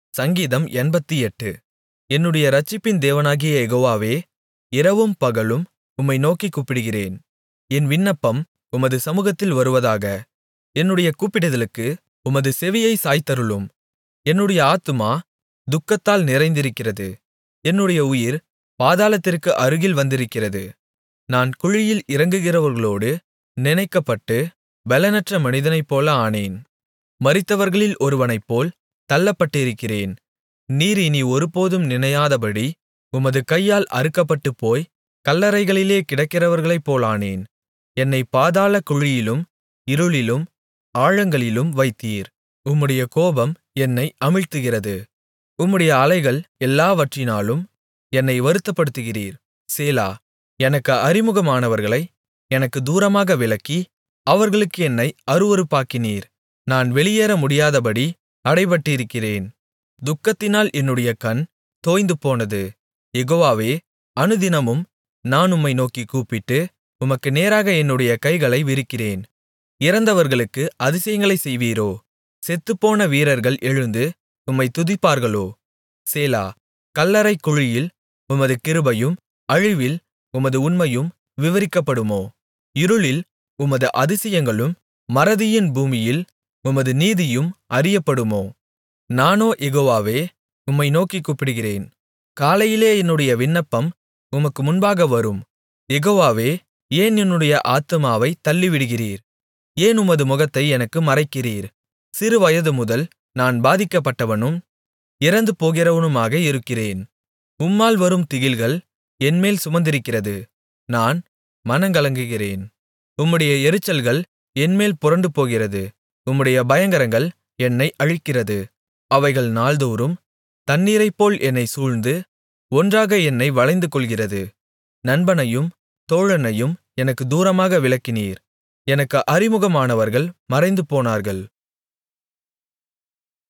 சங்கீதம் எண்பத்தெட்டு என்னுடைய இரட்சிப்பின் தேவனாகிய யெகோவாவே இரவும் பகலும் உம்மை நோக்கிக் கூப்பிடுகிறேன் என் விண்ணப்பம் உமது சமுகத்தில் வருவதாக என்னுடைய கூப்பிடுதலுக்கு உமது செவியைச் சாய்த்தருளும் என்னுடைய ஆத்துமா துக்கத்தால் நிறைந்திருக்கிறது என்னுடைய உயிர் பாதாளத்திற்கு அருகில் வந்திருக்கிறது நான் குழியில் இறங்குகிறவர்களோடு நினைக்கப்பட்டு பெலனற்ற மனிதனைப்போல ஆனேன் மரித்தவர்களில் ஒருவனைப்போல் தள்ளப்பட்டிருக்கிறேன் நீர் இனி ஒருபோதும் நினையாதபடி உமது கையால் அறுக்கப்பட்டுப்போய் கல்லறைகளிலே கிடக்கிறவர்களைப் போலானேன் என்னைப் பாதாளக் குழியிலும் இருளிலும் ஆழங்களிலும் வைத்தீர் உம்முடைய கோபம் என்னை அமிழ்த்துகிறது உம்முடைய அலைகள் எல்லாவற்றினாலும் என்னை வருத்தப்படுத்துகிறீர் சேலா எனக்கு அறிமுகமானவர்களை எனக்குத் தூரமாக விலக்கி அவர்களுக்கு என்னை அருவருப்பாக்கினீர் நான் வெளியேற முடியாதபடி அடைபட்டிருக்கிறேன் துக்கத்தினால் என்னுடைய கண் தோய்ந்துபோனது யெகோவாவே அனுதினமும் நான் உம்மை நோக்கிக் கூப்பிட்டு உமக்கு நேராக என்னுடைய கைகளை விரிக்கிறேன் இறந்தவர்களுக்கு அதிசயங்களைச் செய்வீரோ செத்துப்போன வீரர்கள் எழுந்து உம்மைத் துதிப்பார்களோ சேலா கல்லறைக் குழியில் உமது கிருபையும் அழிவில் உமது உண்மையும் விவரிக்கப்படுமோ இருளில் உமது அதிசயங்களும் மறதியின் பூமியில் உமது நீதியும் அறியப்படுமோ நானோ யெகோவாவே உம்மை நோக்கிக் கூப்பிடுகிறேன் காலையிலே என்னுடைய விண்ணப்பம் உமக்கு முன்பாக வரும் யெகோவாவே ஏன் என்னுடைய ஆத்துமாவைத் தள்ளிவிடுகிறீர் ஏன் உமது முகத்தை எனக்கு மறைக்கிறீர் சிறுவயதுமுதல் நான் பாதிக்கப்பட்டவனும் இறந்து போகிறவனுமாக இருக்கிறேன் உம்மால் வரும் திகில்கள் என்மேல் சுமந்திருக்கிறது நான் மனங்கலங்குகிறேன் உம்முடைய எரிச்சல்கள் என்மேல் புரண்டுபோகிறது உம்முடைய பயங்கரங்கள் என்னை அழிக்கிறது அவைகள் நாள்தோறும் தண்ணீரைப்போல் என்னைச் சூழ்ந்து ஒன்றாக என்னை வளைந்துகொள்கிறது நண்பனையும் தோழனையும் எனக்குத் தூரமாக விலக்கினீர் எனக்கு அறிமுகமானவர்கள் மறைந்துபோனார்கள்